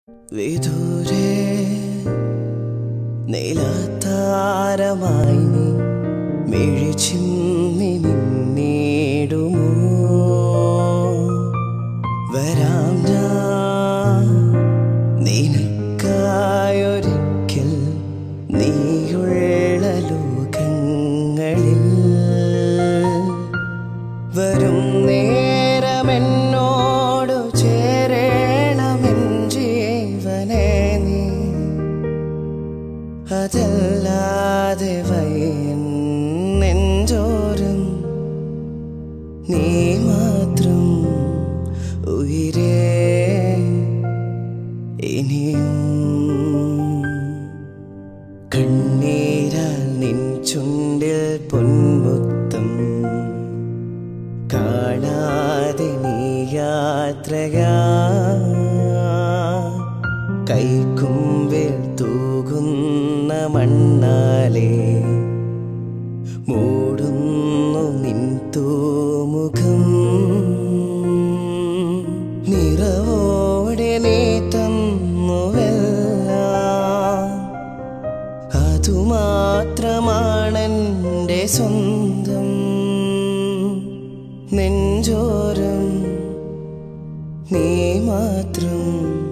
വിദൂരെ നീലത്താരമായി നീ മിഴിച്ചിന്നി നിന്നിടുമോ വരാം ഞാൻ നിനക്കായൊരിക്കൽ നീയുള്ള ലോകങ്ങളിൽ വരും നേരമെന്നോടു ചേരണമെൻ ജീവനെ നീ അതല്ലാതെ വയ്യൻ നെഞ്ചോരം നീ മാത്രം ഉയരേ ഇനിയും കണ്ണീരാൽ നിൻ ചുണ്ടിൽ പൊന്മുത്തം കാണാതെ നീ യാത്രയാ കൈക്കുമ്പിൽ തൂകുന്ന മണ്ണാലെ മൂടുന്നു നിൻ തൂമുഖം നിറവോടെ നീ തന്നുവെല്ലാം അതുമാത്രമാണെൻ്റെ സ്വന്തം നെഞ്ചോരം നീ മാത്രം